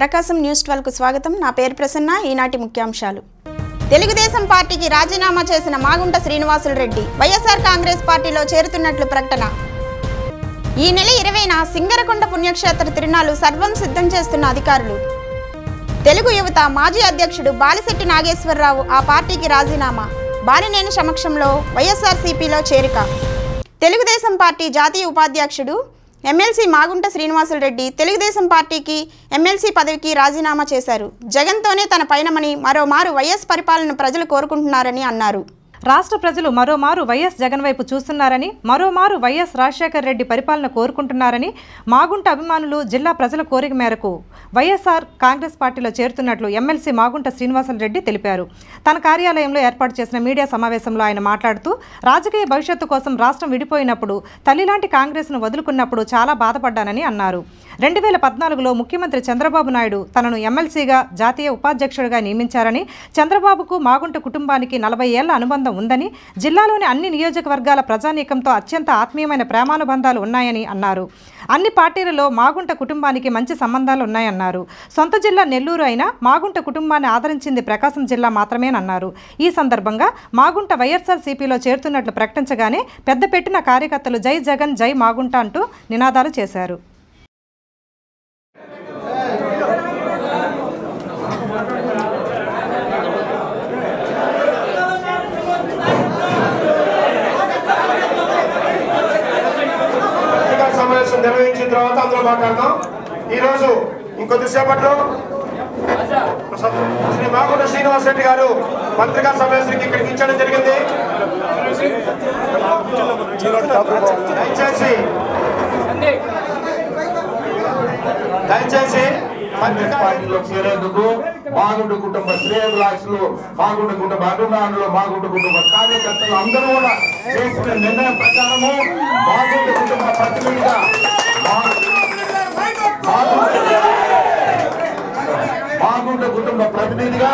ప్రకాశం news ట్వెల్వ్కు స్వాగతం నా పేరు ప్రసన్న ఈనాటి ముఖ్యాంశాలు తెలుగుదేశం పార్టీకి రాజీనామా చేసిన మాగుంట శ్రీనివాసులు రెడ్డి వైఎస్ఆర్ కాంగ్రెస్ పార్టీలో చేరుతున్నట్లు ప్రకటన ఈ నెల ఇరవైన సింగరకొండ పుణ్యక్షేత్ర తిరునాలు సర్వం సిద్ధం చేస్తున్న అధికారులు తెలుగు యువత మాజీ అధ్యక్షుడు బాలిశెట్టి నాగేశ్వరరావు ఆ పార్టీకి రాజీనామా బాలినేని సమక్షంలో వైఎస్ఆర్సీపీలో చేరిక తెలుగుదేశం పార్టీ జాతీయ ఉపాధ్యక్షుడు ఎమ్మెల్సీ మాగుంట శ్రీనివాసులరెడ్డి తెలుగుదేశం పార్టీకి ఎమ్మెల్సీ పదవికి రాజీనామా చేశారు జగన్తోనే తన పయనమని మరోమారు వైఎస్ పరిపాలన ప్రజలు కోరుకుంటున్నారని అన్నారు రాష్ట్ర ప్రజలు మరోమారు వైఎస్ జగన్ వైపు చూస్తున్నారని మరోమారు వైఎస్ రాజశేఖర్ రెడ్డి పరిపాలన కోరుకుంటున్నారని మాగుంట అభిమానులు జిల్లా ప్రజల కోరిక మేరకు వైఎస్ఆర్ కాంగ్రెస్ పార్టీలో చేరుతున్నట్లు ఎమ్మెల్సీ మాగుంట శ్రీనివాసరెడ్డి తెలిపారు తన కార్యాలయంలో ఏర్పాటు చేసిన మీడియా సమావేశంలో ఆయన మాట్లాడుతూ రాజకీయ భవిష్యత్తు కోసం రాష్ట్రం విడిపోయినప్పుడు తల్లిలాంటి కాంగ్రెస్ను వదులుకున్నప్పుడు చాలా బాధపడ్డానని అన్నారు రెండు వేల పద్నాలుగులో ముఖ్యమంత్రి చంద్రబాబు నాయుడు తనను ఎమ్మెల్సీగా జాతీయ ఉపాధ్యక్షుడిగా నియమించారని చంద్రబాబుకు మాగుంట కుటుంబానికి నలభై ఏళ్ల అనుబంధం ఉందని జిల్లాలోని అన్ని నియోజకవర్గాల ప్రజానీకంతో అత్యంత ఆత్మీయమైన ప్రేమానుబంధాలు ఉన్నాయని అన్నారు అన్ని పార్టీలలో మాగుంట కుటుంబానికి మంచి సంబంధాలు ఉన్నాయన్నారు సొంత జిల్లా నెల్లూరు అయినా మాగుంట కుటుంబాన్ని ఆదరించింది ప్రకాశం జిల్లా మాత్రమేనన్నారు ఈ సందర్భంగా మాగుంట వైఎస్ఆర్ సిపిలో చేరుతున్నట్లు ప్రకటించగానే పెద్ద పెట్టిన కార్యకర్తలు జై జగన్ జై మాగుంట అంటూ నినాదాలు చేశారు పత్రికా సమావేశం నిర్వహించిన తర్వాత అందరూ మాట్లాడదాం ఈరోజు ఇంకొద్దిసేపట్లో శ్రీ మాగుంట శ్రీనివాస్ రెడ్డి గారు పత్రికా సమావేశానికి ఇక్కడికి ఇచ్చడం జరిగింది దయచేసి దయచేసి కాంగ్రెస్ పార్టీలో చేరేందుకు మాగుంట కుటుంబ శ్రేయభిలాషులు మాగుంట కుటుంబ అభిమానులు మాగుంట కుటుంబ కార్యకర్తలు అందరూ కూడా చేసిన నిర్ణయం ప్రకారము మాగుంట కుటుంబ ప్రతినిధిగా మా- మాగుంట- మాగుంట కుటుంబ ప్రతినిధిగా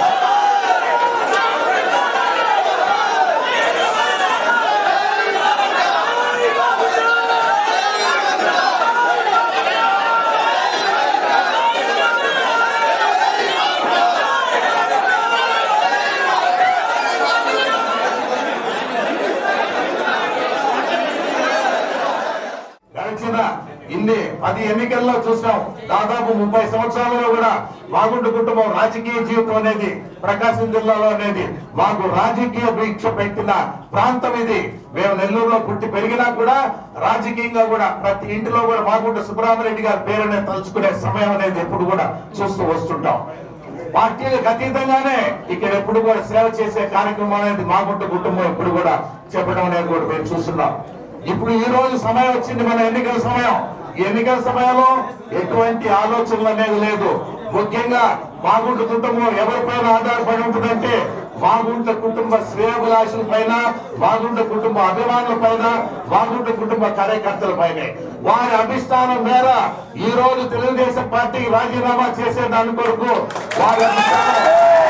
గడిచిన ఇన్ని పది ఎన్నికల్లో చూసాం దాదాపు ముప్పై సంవత్సరాలలో కూడా మాగుంట కుటుంబం రాజకీయ జీవితం అనేది ప్రకాశం జిల్లాలో అనేది మాకు రాజకీయ దీక్ష పెట్టిన ప్రాంతం ఇది మేము నెల్లూరులో పుట్టి పెరిగినా కూడా రాజకీయంగా కూడా ప్రతి ఇంటిలో కూడా మాగుంట సుబ్రహ్మరెడ్డి గారి పేరునే తలుచుకునే సమయం అనేది ఎప్పుడు కూడా చూస్తూ వస్తుంటాం పార్టీలకు అతీతంగానే ఇక్కడ ఎప్పుడు కూడా సేవ చేసే కార్యక్రమం అనేది మాగుంట కుటుంబం ఎప్పుడు కూడా చెప్పడం అనేది కూడా మేము చూస్తున్నాం ఇప్పుడు ఈ రోజు సమయం వచ్చింది మన ఎన్నికల సమయం ఈ ఎన్నికల సమయంలో ఎటువంటి ఆలోచనలు అనేది లేదు ముఖ్యంగా మాగుంట కుటుంబం ఎవరిపైన ఆధారపడి ఉంటుందంటే మాగుంట కుటుంబ శ్రేయభిలాషుల పైన మాగుంట కుటుంబ అభిమానుల పైన మాగుంట కుటుంబ కార్యకర్తల పైనే వారి అభిష్టానం మేర ఈ రోజు తెలుగుదేశం పార్టీ రాజీనామా చేసే దాని కొరకు వారి అభిష్టానం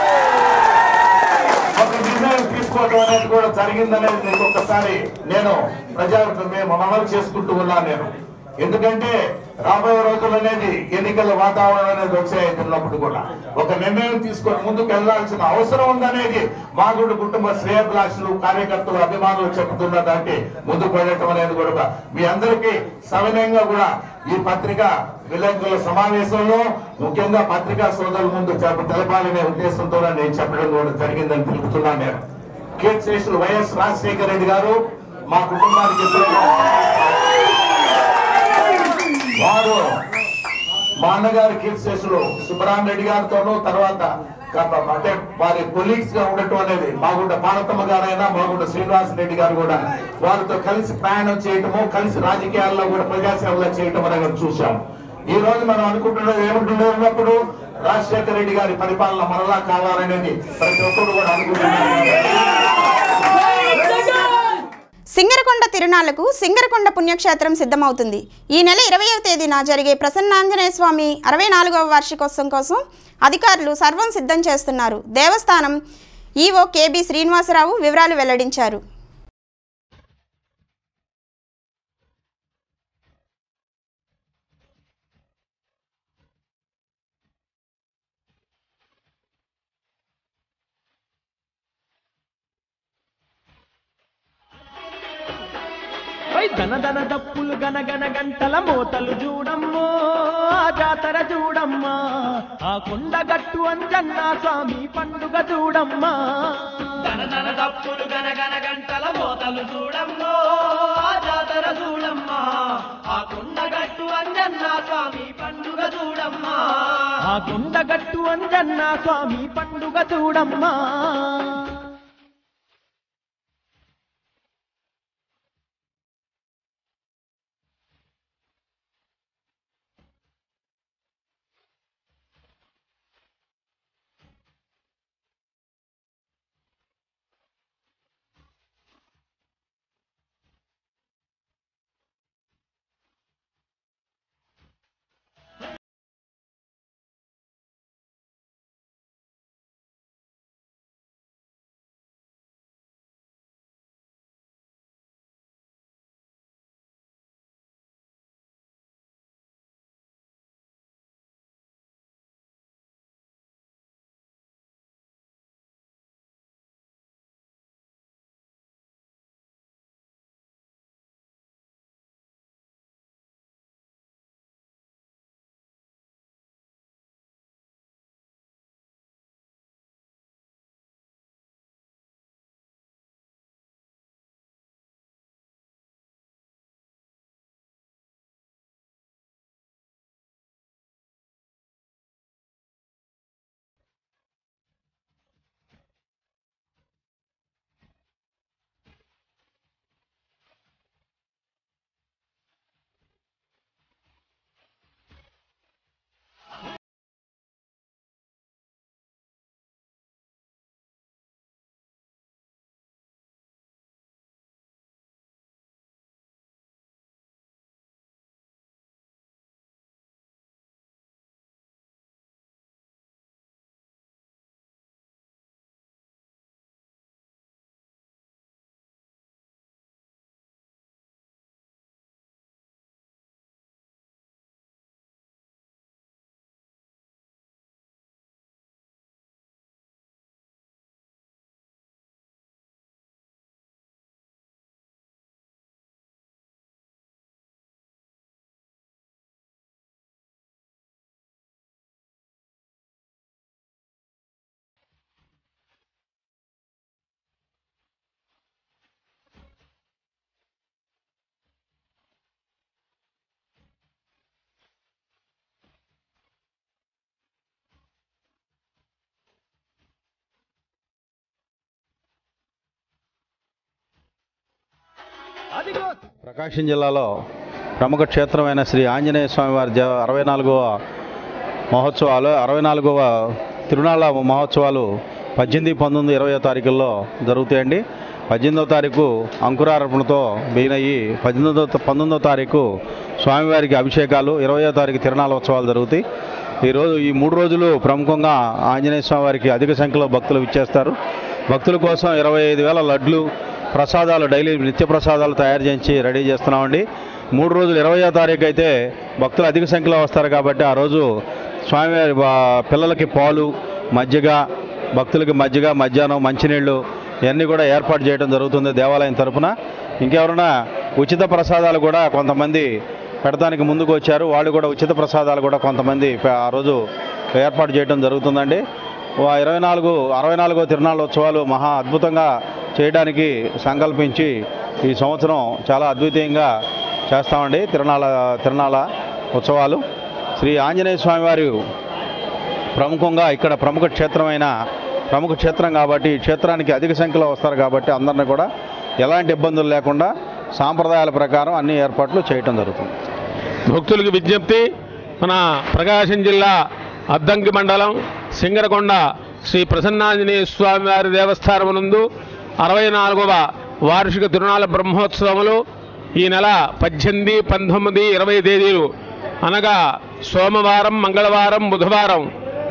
ఒక నిర్ణయం తీసుకోవడం అనేది కూడా జరిగిందనేది మీకు ఒక్కసారి నేను ప్రజలకు మేము మనవి చేసుకుంటూ ఉన్నాను నేను ఎందుకంటే రాబోయే రోజులు అనేది ఎన్నికల వాతావరణం అనేది వచ్చేస్తున్నప్పుడు కూడా ఒక నిర్ణయం తీసుకొని ముందుకు వెళ్లాల్సిన అవసరం ఉందనేది మాగుడు కుటుంబ శ్రేయభిలాషులు కార్యకర్తలు అభిమానులు చెబుతున్న దాంట్లో ముందుకు వెళ్ళటం అనేది కూడా మీ అందరికీ సవినయంగా కూడా ఈ పత్రిక విలేకరుల సమావేశంలో ముఖ్యంగా పత్రికా సోదరుల ముందు చెప్ప- తెలపాలనే ఉద్దేశంతో నేను చెప్పడం కూడా జరిగిందని తెలుపుతున్నాను నేను కీర్తిశేషులు వైఎస్ రాజశేఖర రెడ్డి గారు మా కుటుంబానికి ఎప్పుడైనా వారు మా అన్నగారి కీర్తిశేషులు సుబ్బరామ రెడ్డి గారితోనూ తర్వాత గత- అంటే వారి కొలీగ్స్ గా ఉండటం అనేది మాగుంట పార్వతమ్మ గారైనా మాగుంట శ్రీనివాస రెడ్డి గారు కూడా వారితో కలిసి ప్రయాణం చేయటము కలిసి రాజకీయాల్లో కూడా ప్రజాసేవలో చేయటం అనేది చూసాం ఈ రోజు మనం అనుకుంటున్నది ఏమిటంటే ఉన్నప్పుడు రాజశేఖర రెడ్డి గారి పరిపాలన మరలా కావాలనేది ప్రతి ఒక్కరు కూడా అనుకుంటున్నారు సింగరకొండ తిరునాళ్లకు సింగరకొండ పుణ్యక్షేత్రం సిద్ధమవుతుంది ఈ నెల ఇరవయవ తేదీన జరిగే ప్రసన్నాంజనేయ స్వామి అరవై నాలుగవ వార్షికోత్సవం కోసం అధికారులు సర్వం సిద్ధం చేస్తున్నారు దేవస్థానం ఈవో కేబి శ్రీనివాసరావు వివరాలు వెల్లడించారు ధనధన దప్పులు గనగన గంటల మోతలు చూడమ్మో ఆ జాతర చూడమ్మా ఆ కొండగట్టు అంజన్న స్వామి పండుగ చూడమ్మా ధనధన దప్పులు గనగన గంటల మోతలు చూడమ్మో ఆ జాతర చూడమ్మా ఆ కొండగట్టు అంజన్న స్వామి పండుగ చూడమ్మా ఆ కొండగట్టు అంజన్న స్వామి పండుగ చూడమ్మా అదిగో ప్రకాశం జిల్లాలో ప్రముఖ క్షేత్రమైన శ్రీ ఆంజనేయ స్వామి వారి జ అరవై నాలుగవ మహోత్సవాలు అరవై నాలుగవ తిరునాళ్ళ మహోత్సవాలు పద్దెనిమిది పంతొమ్మిది ఇరవై తారీఖుల్లో జరుగుతాయండి పద్దెనిమిదవ తారీఖు అంకురార్పణతో బీనయ్యి పద్దెనిమిదవ పంతొమ్మిదవ తారీఖు స్వామివారికి అభిషేకాలు ఇరవయో తారీఖు తిరునాళ్ళ ఉత్సవాలు జరుగుతాయి ఈరోజు ఈ మూడు రోజులు ప్రముఖంగా ఆంజనేయ స్వామి వారికి అధిక సంఖ్యలో భక్తులు విచ్చేస్తారు భక్తుల కోసం ఇరవై ఐదు వేల లడ్లు ప్రసాదాలు డైలీ నిత్య ప్రసాదాలు తయారు చేయించి రెడీ చేస్తున్నామండి మూడు రోజులు ఇరవయో తారీఖు అయితే భక్తులు అధిక సంఖ్యలో వస్తారు కాబట్టి ఆ రోజు స్వామివారి బా- పిల్లలకి పాలు మజ్జిగ భక్తులకి మజ్జిగ మధ్యాహ్నం మంచినీళ్ళు ఇవన్నీ కూడా ఏర్పాటు చేయడం జరుగుతుంది దేవాలయం తరపున ఇంకెవరైనా ఉచిత ప్రసాదాలు కూడా కొంతమంది పెడతానికి ముందుకు వచ్చారు వాళ్ళు కూడా ఉచిత ప్రసాదాలు కూడా కొంతమంది ప- ఆ రోజు ఏర్పాటు చేయడం జరుగుతుందండి వా- ఇరవై నాలుగు అరవై నాలుగో తిరునాళ్ళ ఉత్సవాలు మహా అద్భుతంగా చేయడానికి సంకల్పించి ఈ సంవత్సరం చాలా అద్వితీయంగా చేస్తామండి తిరునాళ్ళ తిరునాళ్ళ ఉత్సవాలు శ్రీ ఆంజనేయ స్వామి వారి ప్రముఖంగా ఇక్కడ ప్రముఖ క్షేత్రమైన ప్రముఖ క్షేత్రం కాబట్టి ఈ క్షేత్రానికి అధిక సంఖ్యలో వస్తారు కాబట్టి అందరిని కూడా ఎలాంటి ఇబ్బందులు లేకుండా సాంప్రదాయాల ప్రకారం అన్ని ఏర్పాట్లు చేయటం జరుగుతుంది భక్తులకు విజ్ఞప్తి మన ప్రకాశం జిల్లా అద్దంకి మండలం సింగరకొండ శ్రీ ప్రసన్నాంజనేయ స్వామి వారి దేవస్థానం నందు అరవై నాలుగవ వార్షిక తిరునాళ బ్రహ్మోత్సవములు ఈ నెల పద్దెనిమిది పంతొమ్మిది ఇరవై తేదీలు అనగా సోమవారం మంగళవారం బుధవారం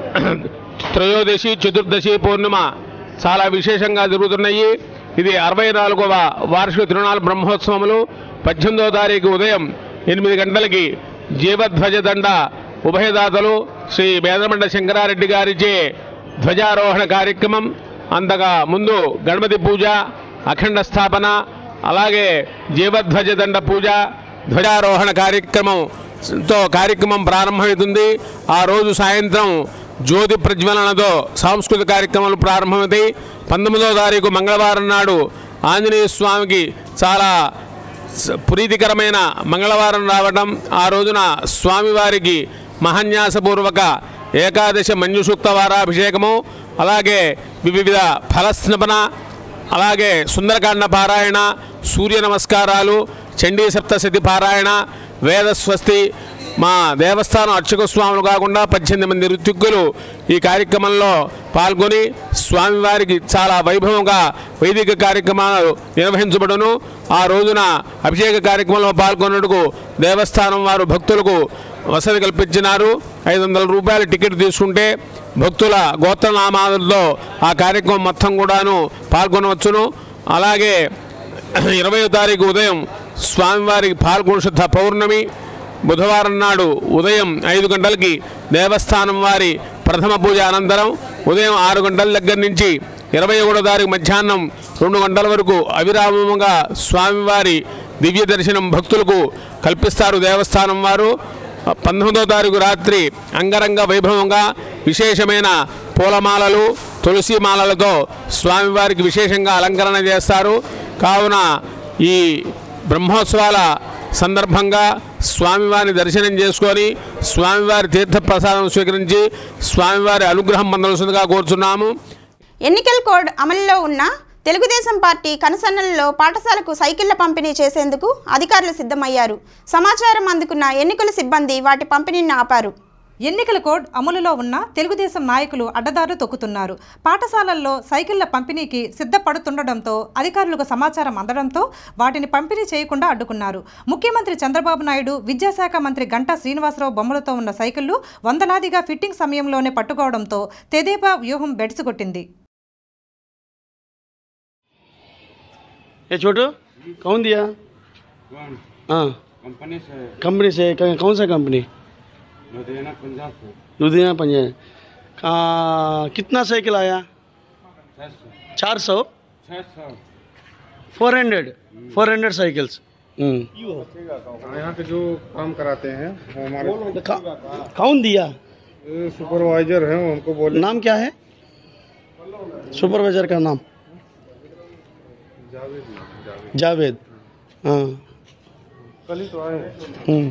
త్రయోదశి చతుర్దశి పౌర్ణిమ చాలా విశేషంగా జరుగుతున్నాయి ఇది అరవై నాలుగవ వార్షిక తిరునాళ బ్రహ్మోత్సవములు పద్దెనిమిదవ తారీఖు ఉదయం ఎనిమిది గంటలకి జీవధ్వజ దండ ఉభయదాతలు శ్రీ వేదమండ శంకరారెడ్డి గారిచే ధ్వజారోహణ కార్యక్రమం అంతగా ముందు గణపతి పూజ అఖండ స్థాపన అలాగే జీవధ్వజ దండ పూజ ధ్వజారోహణ కార్యక్రమంతో కార్యక్రమం ప్రారంభమవుతుంది ఆ రోజు సాయంత్రం జ్యోతి ప్రజ్వలనతో సాంస్కృతిక కార్యక్రమాలు ప్రారంభమవుతాయి పంతొమ్మిదో తారీఖు మంగళవారం నాడు ఆంజనేయ స్వామికి చాలా స- ప్రీతికరమైన మంగళవారం రావడం ఆ రోజున స్వామివారికి మహాన్యాసపూర్వక ఏకాదశ మంజుసూక్త వారాభిషేకము అలాగే వివిధ ఫలస్నపన అలాగే సుందరకాండ పారాయణ సూర్య నమస్కారాలు చండీ సప్తశతి పారాయణ వేదస్వస్తి మా దేవస్థానం అర్చక స్వాములు కాకుండా పద్దెనిమిది మంది ఋత్విక్కులు ఈ కార్యక్రమంలో పాల్గొని స్వామివారికి చాలా వైభవంగా వైదిక కార్యక్రమాలు నిర్వహించబడును ఆ రోజున అభిషేక కార్యక్రమంలో పాల్గొన్నట్టుకు దేవస్థానం వారు భక్తులకు వసతి కల్పించినారు ఐదు వందల రూపాయల టికెట్ తీసుకుంటే భక్తుల గోత్రనామాలతో ఆ కార్యక్రమం మొత్తం కూడాను పాల్గొనవచ్చును అలాగే ఇరవయో తారీఖు ఉదయం స్వామివారికి పాల్గొన శుద్ధ పౌర్ణమి బుధవారం నాడు ఉదయం ఐదు గంటలకి దేవస్థానం వారి ప్రథమ పూజ అనంతరం ఉదయం ఆరు గంటల దగ్గర నుంచి ఇరవై ఒకటో తారీఖు మధ్యాహ్నం రెండు గంటల వరకు అవిరామంగా స్వామివారి దివ్య దర్శనం భక్తులకు కల్పిస్తారు దేవస్థానం వారు పంతొమ్మిదో తారీఖు రాత్రి అంగరంగ వైభవంగా విశేషమైన పూలమాలలు తులసి మాలలతో స్వామివారికి విశేషంగా అలంకరణ చేస్తారు కావున ఈ బ్రహ్మోత్సవాల సందర్భంగా స్వామివారిని దర్శనం చేసుకొని స్వామివారి తీర్థప్రసాదం స్వీకరించి స్వామివారి అనుగ్రహం పొందవలసిందిగా కోరుచున్నాము ఎన్నికల కోడ్ అమలులో ఉన్న తెలుగుదేశం పార్టీ కనసన్నలలో పాఠశాలకు సైకిళ్ల పంపిణీ చేసేందుకు అధికారులు సిద్ధమయ్యారు సమాచారం అందుకున్న ఎన్నికల సిబ్బంది వాటి పంపిణీని ఆపారు ఎన్నికల కోడ్ అమలులో ఉన్న తెలుగుదేశం నాయకులు అడ్డదారులు తొక్కుతున్నారు పాఠశాలల్లో సైకిళ్ల పంపిణీకి సిద్ధపడుతుండటంతో అధికారులకు సమాచారం అందడంతో వాటిని పంపిణీ చేయకుండా అడ్డుకున్నారు ముఖ్యమంత్రి చంద్రబాబు నాయుడు విద్యాశాఖ మంత్రి గంటా శ్రీనివాసరావు బొమ్మలతో ఉన్న సైకిళ్లు వందలాదిగా ఫిట్టింగ్ సమయంలోనే పట్టుకోవడంతో తెదేపా వ్యూహం బెడిసికొట్టింది ये छोटू कौन दिया हाँ कंपनी से कंपनी से क- कौन सा कंपनी लुधियाना पंजाब से लुधियाना पंजाब कहाँ कितना साइकिल आया छः सौ चार सौ छः सौ four hundred four hundred cycles यहाँ पे जो काम कराते हैं वो हमारे कौन दिया सुपरवाइजर हैं उनको बोले नाम क्या है सुपरवाइजर का नाम जावेद हाँ कल ही तो आए हम्म।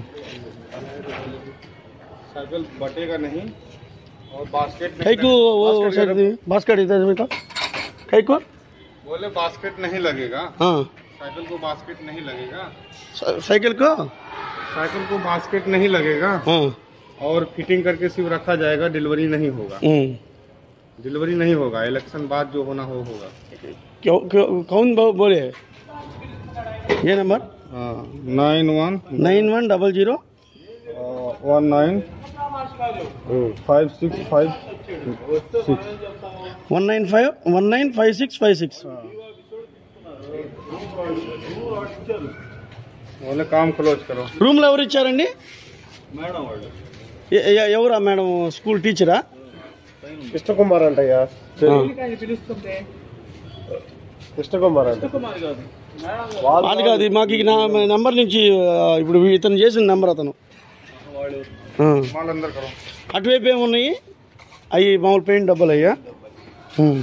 साइकिल बटेगा नहीं और बास्केट कई को वो बास्केट बास्केट इधर बेटा कई को बोले बास्केट नहीं लगेगा हाँ साइकिल को बास्केट नहीं लगेगा सा- साइकिल को साइकिल को बास्केट नहीं लगेगा हाँ और फिटिंग करके सिर्फ रखा जाएगा डिलीवरी नहीं होगा हम्म। डिलीवरी नहीं होगा इलेक्शन बाद जो होना हो होगा क्यों क्यों कौन बो- बोले ये number nine one nine one double zero one nine five six five six one nine five one nine five six five six बोले काम क्लोज करो రూమ్లో ఎవరు ఇచ్చారండి ఎ- ఎ- ఎవరా మేడం స్కూల్ టీచరా కృష్ణ కుమార్ అంటయ్యా కృష్ణ కుమార్ అంట అది కాదు మాకు ఈ నా నెంబర్ నుంచి ఆ, ఇప్పుడు ఇతను చేసిన నెంబర్ అతను ఆ. వాళ్ళందరు కరో అటువైపు ఏమున్నాయి అవి మామూలు పెయింట్ డబ్బులు అయ్యా ఉమ్.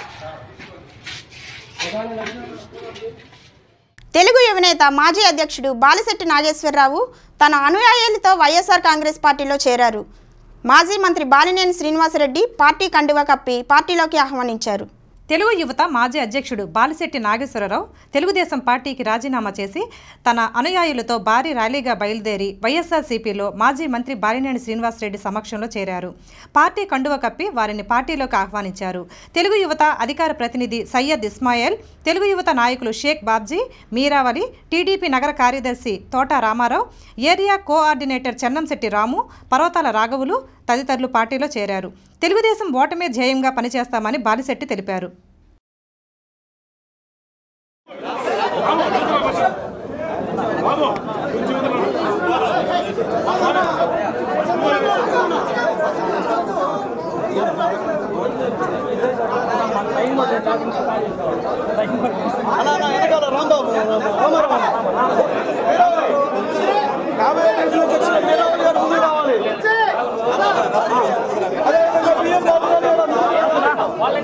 తెలుగు యువనేత మాజీ అధ్యక్షుడు బాలిశెట్టి నాగేశ్వరరావు తన అనుయాయులతో వైఎస్ఆర్ కాంగ్రెస్ పార్టీలో చేరారు మాజీ మంత్రి బాలినేని శ్రీనివాసరెడ్డి పార్టీ కండువా కప్పి పార్టీలోకి ఆహ్వానించారు తెలుగు యువత మాజీ అధ్యక్షుడు బాలిశెట్టి నాగేశ్వరరావు తెలుగుదేశం పార్టీకి రాజీనామా చేసి తన అనుయాయులతో భారీ ర్యాలీగా బయలుదేరి వైఎస్ఆర్సీపీలో మాజీ మంత్రి బాలినేని శ్రీనివాసరెడ్డి సమక్షంలో చేరారు పార్టీ కండువ కప్పి వారిని పార్టీలోకి ఆహ్వానించారు తెలుగు యువత అధికార ప్రతినిధి సయ్యద్ ఇస్మాయిల్ తెలుగు యువత నాయకులు షేక్ బాబ్జీ మీరావలి టీడీపీ నగర కార్యదర్శి తోట రామారావు ఏరియా కోఆర్డినేటర్ చెన్నంశెట్టి రాము పర్వతాల రాఘవులు తదితరులు పార్టీలో చేరారు తెలుగుదేశం ఓటమే ధ్యేయంగా పనిచేస్తామని బాలిశెట్టి తెలిపారు అన్నా అన్నా వెనకాల రాంబాబు రామారావు యాభై ఐదు లక్షల మేధావులు గారు ముందుకు రావాలి అదే విధంగా బియ్యం బాబు గారు కూడా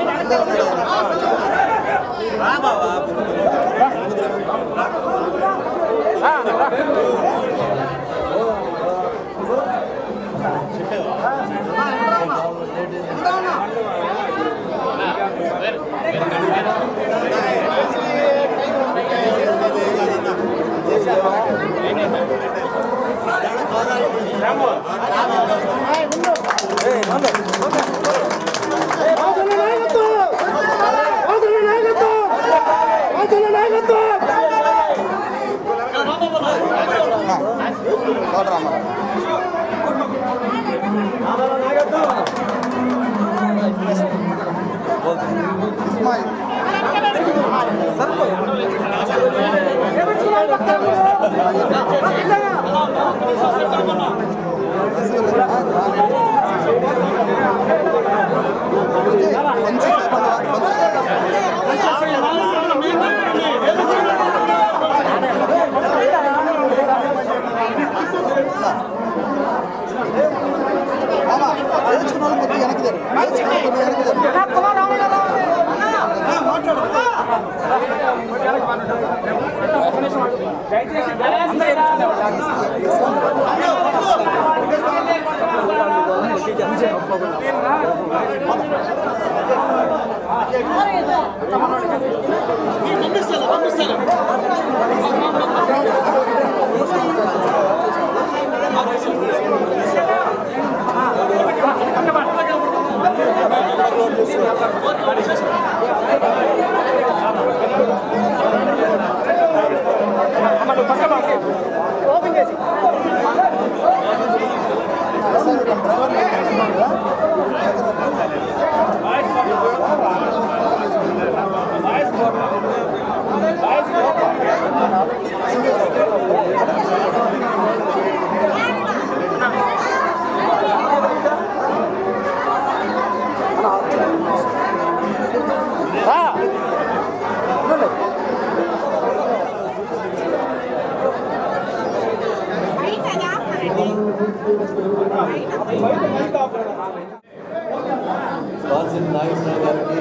వాల్సిన నాగేశ్వర గారికి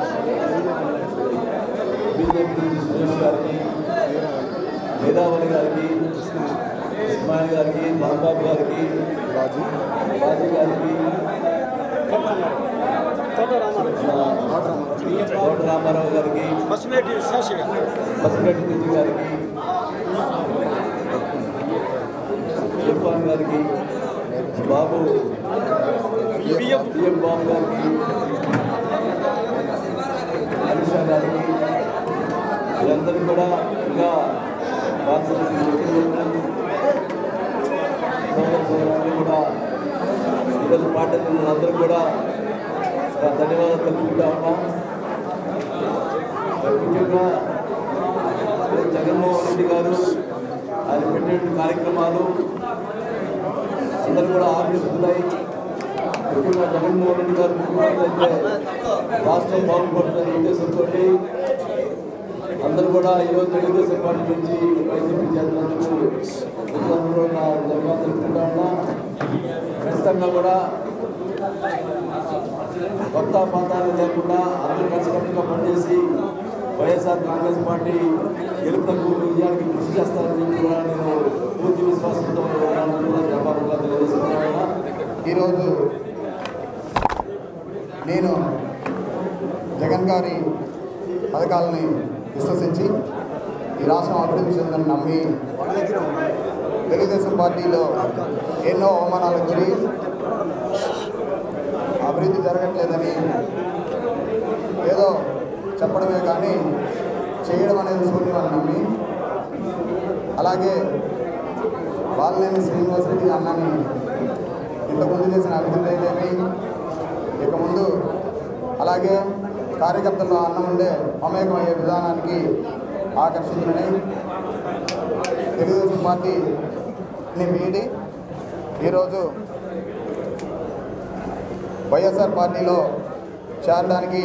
బీజేపీ నుంచి సురేష్ గారికి మేధావళి గారికి ఇస్మాయిల్ గారికి బాబాబు గారికి రాజు రాజు గారికి కోట రామారావు గారికి బస్సులేటి శేష గారు బసిరెడ్డి నుంచి గారికి ఇర్ఫాన్ గారికి బాబు బిఎం బిఎం బాబు గారికి హరీషా గారికి వీళ్ళందరూ కూడా ఇంకా బాధ్యతలు సోదర సోదరులు కూడా ఈరోజు పాఠశాల అందరూ కూడా నా ధన్యవాదాలు తెలుపుకుంటా ఉన్నాం ముఖ్యంగా జగన్మోహన్ రెడ్డి గారు ఆయన పెట్టినటువంటి కార్యక్రమాలు అందరూ కూడా ఆకర్షితున్నాయి ముఖ్యంగా జగన్మోహన్ రెడ్డి గారు ముఖ్యమంత్రి అయితే రాష్ట్రం బాగుపడుతున్న ఉద్దేశంతో అందరూ కూడా ఈరోజు తెలుగుదేశం పార్టీ నుంచి వైసీపీ చేస్తున్నందుకు అందరూ కూడా నా ధన్యవాదాలు తెలుపుకుంటా ఉన్నా ఖచ్చితంగా కూడా కొత్త పాతాలు లేకుండా అందరూ కలిసికట్టుగా పనిచేసి వైఎస్ఆర్ కాంగ్రెస్ పార్టీ గెలుపులకు విజయానికి కృషి చేస్తారని చెప్పి కూడా నేను పూర్తి విశ్వాసంతో ఉన్నానని కూడా జవాబుగా తెలియజేస్తున్నాను ఈరోజు నేను జగన్ గారి పథకాలని విశ్వసించి ఈ రాష్ట్రం అభివృద్ధి చెందని నమ్మి తెలుగుదేశం పార్టీలో ఎన్నో అవమానాలకు గురి అభివృద్ధి జరగట్లేదని ఏదో చెప్పడమే కానీ చేయడం అనేది శూన్యమని నమ్మి అలాగే వాళ్ళని శ్రీనివాసరెడ్డి అన్నని ఇంతకుముందు చేసిన అభివృద్ధి అయితేమి ఇక ముందు అలాగే కార్యకర్తల్లో అన్నం ఉండే మమేకమయ్యే విధానానికి ఆకర్షితులని తెలుగుదేశం పార్టీని వీడి ఈరోజు వైఎస్ఆర్ పార్టీలో చేరడానికి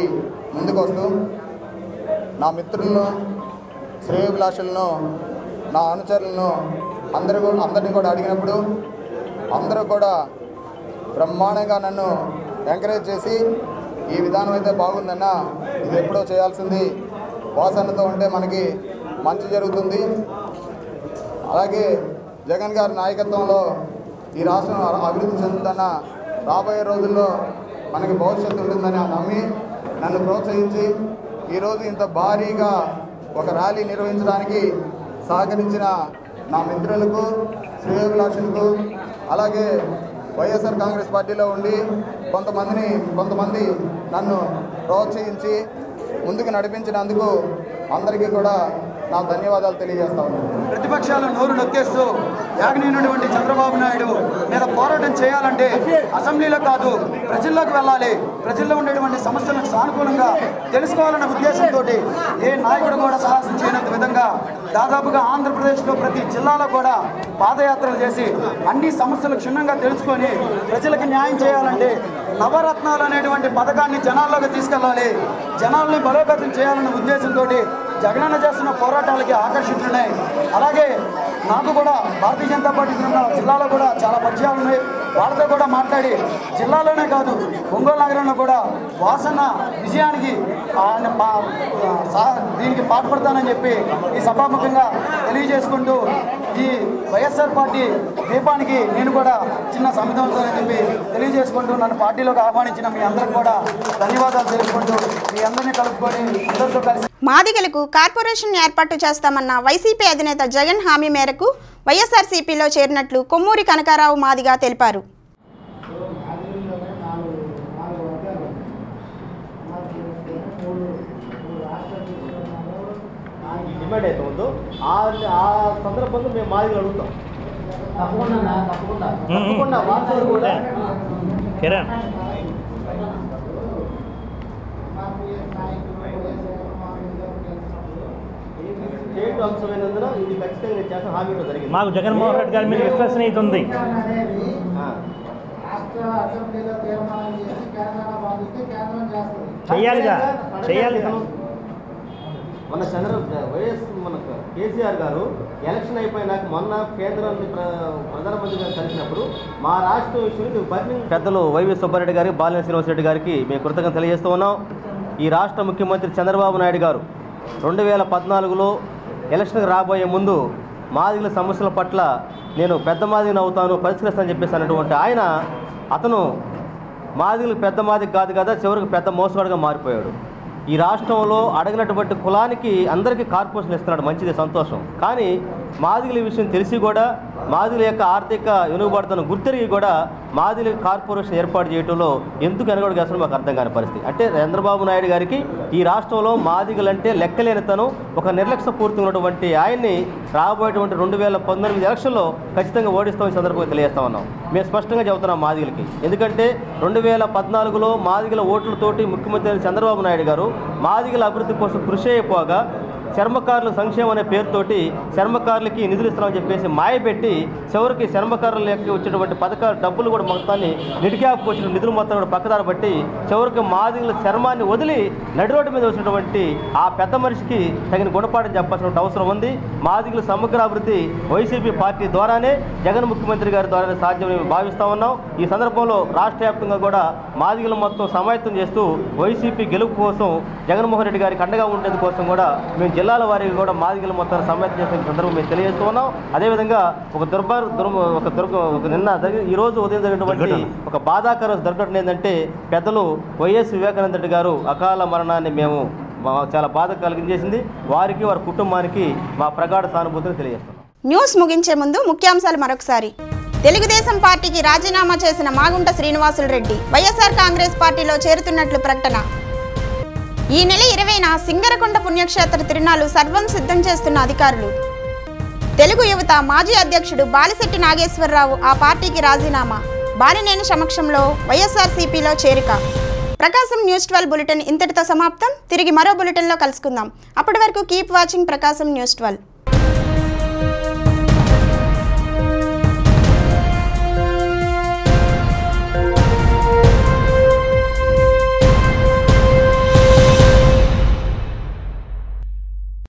ముందుకు వస్తూ నా మిత్రులను శ్రేయోభిలాషులను నా అనుచరులను అందరూ కూడా- అందరినీ కూడా అడిగినప్పుడు అందరూ కూడా బ్రహ్మాండంగా నన్ను ఎంకరేజ్ చేసి ఈ విధానం అయితే బాగుందన్న ఇది ఎప్పుడో చేయాల్సింది వాసనతో ఉంటే మనకి మంచి జరుగుతుంది అలాగే జగన్ గారి నాయకత్వంలో ఈ రాష్ట్రం అ- అభివృద్ధి చెందుతున్న రాబోయే రోజుల్లో మనకి భవిష్యత్తు ఉంటుందని నమ్మి నన్ను ప్రోత్సహించి ఈరోజు ఇంత భారీగా ఒక ర్యాలీ నిర్వహించడానికి సహకరించిన నా మిత్రులకు శ్రేయోభిలాషులకు అలాగే వైఎస్ఆర్ కాంగ్రెస్ పార్టీలో ఉండి కొంతమందిని కొంతమంది నన్ను ప్రోత్సహించి ముందుకు నడిపించినందుకు అందరికీ కూడా నా ధన్యవాదాలు తెలియజేస్తా ఉన్నాను ప్రతిపక్షాలు నోరు నొక్కేస్తూ యాగనీయునటువంటి చంద్రబాబు నాయుడు మీద పోరాటం చేయాలంటే అసెంబ్లీలో కాదు ప్రజల్లోకి వెళ్ళాలి ప్రజల్లో ఉండేటువంటి సమస్యలను సానుకూలంగా తెలుసుకోవాలన్న ఉద్దేశంతో ఏ నాయకుడు కూడా సాహసం చేయనంత విధంగా దాదాపుగా ఆంధ్రప్రదేశ్లో ప్రతి జిల్లాలో కూడా పాదయాత్రలు చేసి అన్ని సమస్యలు క్షుణ్ణంగా తెలుసుకొని ప్రజలకు న్యాయం చేయాలంటే నవరత్నాలు అనేటువంటి పథకాన్ని జనాల్లోకి తీసుకెళ్ళాలి జనాల్ని బలోపేతం చేయాలన్న ఉద్దేశంతో జగనన్న చేస్తున్న పోరాటాలకి ఆకర్షితున్నాయి అలాగే నాకు కూడా భారతీయ జనతా పార్టీ తరఫున జిల్లాలో కూడా చాలా పరిచయాలు ఉన్నాయి వాళ్ళతో కూడా మాట్లాడి జిల్లాలోనే కాదు ఒంగోలు నగరంలో కూడా వాసన విజయానికి ఆయన పా- సా- దీనికి పాటుపడతానని చెప్పి ఈ సభాముఖంగా తెలియజేసుకుంటూ ఈ వైఎస్ఆర్ పార్టీ దీపానికి నేను కూడా చిన్న సమితం అవుతానని చెప్పి తెలియజేసుకుంటూ నన్ను పార్టీలోకి ఆహ్వానించిన మీ అందరికి కూడా ధన్యవాదాలు తెలుపుకుంటూ మీ అందరినీ కలుపుకొని అందరితో కలిసి మాదిగలకు కార్పొరేషన్ ఏర్పాటు చేస్తామన్న వైసీపీ అధినేత జగన్ హామీ మేరకు వైఎస్ఆర్సీపీలో చేరినట్లు కొమ్మూరి కనకారావు మాదిగా తెలిపారు డిమాండ్ అయితే ఉందో ఆ ఆ సందర్భంలో మేము మాదిరి అడుగుతాం తప్పకుండా తప్పకుండా తప్పకుండా వాస్తవం కూడా కిరణ్ స్టేట్ అంశమైనందున ఇది ఖచ్చితంగా నేను చేస్తాను హామీ ఇవ్వడం జరిగింది మాకు జగన్మోహన్ రెడ్డి గారి మీద విశ్వసనీయత ఉంది ఆ. చెయ్యాలిగా చెయ్యాలి మన చంద్ర వైఎస్ మన కేసీఆర్ గారు ఎలక్షన్ అయిపోయినాక మొన్న కేంద్రాన్ని ప్ర ప్రధానమంత్రి గారు కలిసినప్పుడు మా రాష్ట్రం విషయం బర్నింగ్ పెద్దలు వైవి సుబ్బారెడ్డి గారికి బాలినేని శ్రీనివాసరెడ్డి గారికి మేము కృతజ్ఞత తెలియజేస్తూ ఉన్నాం ఈ రాష్ట్ర ముఖ్యమంత్రి చంద్రబాబు నాయుడు గారు రెండు వేల పద్నాలుగులో ఎలక్షన్కి రాబోయే ముందు మాదిగల సమస్యల పట్ల నేను పెద్ద మాదిగని అవుతాను పరిష్కరిస్తానని చెప్పేసి అన్నటువంటి ఆయన అతను మాదిగలు పెద్ద మాదిగ కాదు కదా చివరికి పెద్ద మోసగాడుగా మారిపోయాడు ఈ రాష్ట్రంలో అడగినటువంటి కులానికి అందరికీ కార్పొరేషన్ ఇస్తున్నాడు మంచిది సంతోషం కానీ మాదిగల విషయం తెలిసి కూడా మాదిగల యొక్క ఆర్థిక వెనుకబడతను గుర్తెరిగి కూడా మాదిగల కార్పొరేషన్ ఏర్పాటు చేయడంలో ఎందుకు వెనకడు చేస్తాడో మాకు అర్థం కాని పరిస్థితి అంటే చంద్రబాబు నాయుడు గారికి ఈ రాష్ట్రంలో మాదిగలంటే లెక్కలేనితను ఒక నిర్లక్ష్యపూర్తి ఉన్నటువంటి ఆయన్ని రాబోయేటువంటి రెండు వేల పంతొమ్మిది ఎలక్షన్లో ఖచ్చితంగా ఓడిస్తామని సందర్భంగా తెలియజేస్తా ఉన్నాం మేము స్పష్టంగా చెబుతున్నాం మాదిగలకి ఎందుకంటే రెండు వేల పద్నాలుగులో మాదిగల ఓట్లతోటి ముఖ్యమంత్రి అయిన చంద్రబాబు నాయుడు గారు మాదిగల అభివృద్ధి కోసం కృషి అయిపోగా చర్మకారుల సంక్షేమం అనే పేరుతోటి చర్మకారులకి నిధులు ఇస్తామని చెప్పేసి మాయపెట్టి చివరికి చర్మకారుల యొక్క వచ్చేటువంటి పథకాల డబ్బులు కూడా మొత్తాన్ని నిడికాపు వచ్చిన నిధులు మొత్తం కూడా పక్కదారి బట్టి చివరికి మాదిగల చర్మాన్ని వదిలి నడి రోడ్డు మీద వచ్చినటువంటి ఆ పెద్ద మనిషికి తగిన గుణపాఠం చెప్పాల్సిన అవసరం ఉంది మాదిగల సమగ్ర అభివృద్ధి వైసీపీ పార్టీ ద్వారానే జగన్ ముఖ్యమంత్రి గారి ద్వారానే సాధ్యమని మేము భావిస్తా ఉన్నాం ఈ సందర్భంగా రాష్ట్ర వ్యాప్తంగా కూడా మాదిగలు మొత్తం సమాయత్తం చేస్తూ వైసీపీ గెలుపు కోసం జగన్మోహన్ రెడ్డి గారికి అండగా ఉండేందుకు కోసం కూడా మేము జిల్లాల వారికి కూడా మాదిగల మొత్తాన్ని సమాయత్తం చేసిన సందర్భం మేము తెలియజేస్తూ ఉన్నాం అదేవిధంగా ఒక దుర్భర దుర్మ ఒక దుర్గ ఒక నిన్న జరిగిన ఈ రోజు ఉదయం జరిగినటువంటి ఒక బాధాకర దుర్ఘటన ఏంటంటే పెద్దలు వైఎస్ వివేకానంద రెడ్డి గారు అకాల మరణాన్ని మేము మా- చాలా బాధ కలిగించేసింది వారికి వారి కుటుంబానికి మా ప్రగాఢ సానుభూతిని తెలియజేస్తాం న్యూస్ ముగించే ముందు ముఖ్యాంశాలు మరొకసారి తెలుగుదేశం పార్టీకి రాజీనామా చేసిన మాగుంట శ్రీనివాసులు రెడ్డి వైఎస్ఆర్ కాంగ్రెస్ పార్టీలో చేరుతున్నట్లు ప్రకటన ఈ నెల ఇరవైన సింగరకొండ పుణ్యక్షేత్ర తిరునాళ్లు సర్వం సిద్ధం చేస్తున్న అధికారులు తెలుగు యువత మాజీ అధ్యక్షుడు బాలిశెట్టి నాగేశ్వరరావు ఆ పార్టీకి రాజీనామా బాలినేని సమక్షంలో వైఎస్ఆర్సీపీలో చేరిక ప్రకాశం న్యూస్ ట్వెల్వ్ బులెటిన్ ఇంతటితో సమాప్తం తిరిగి మరో బులెటిన్లో కలుసుకుందాం అప్పటి వరకు keep watching Prakasam news twelve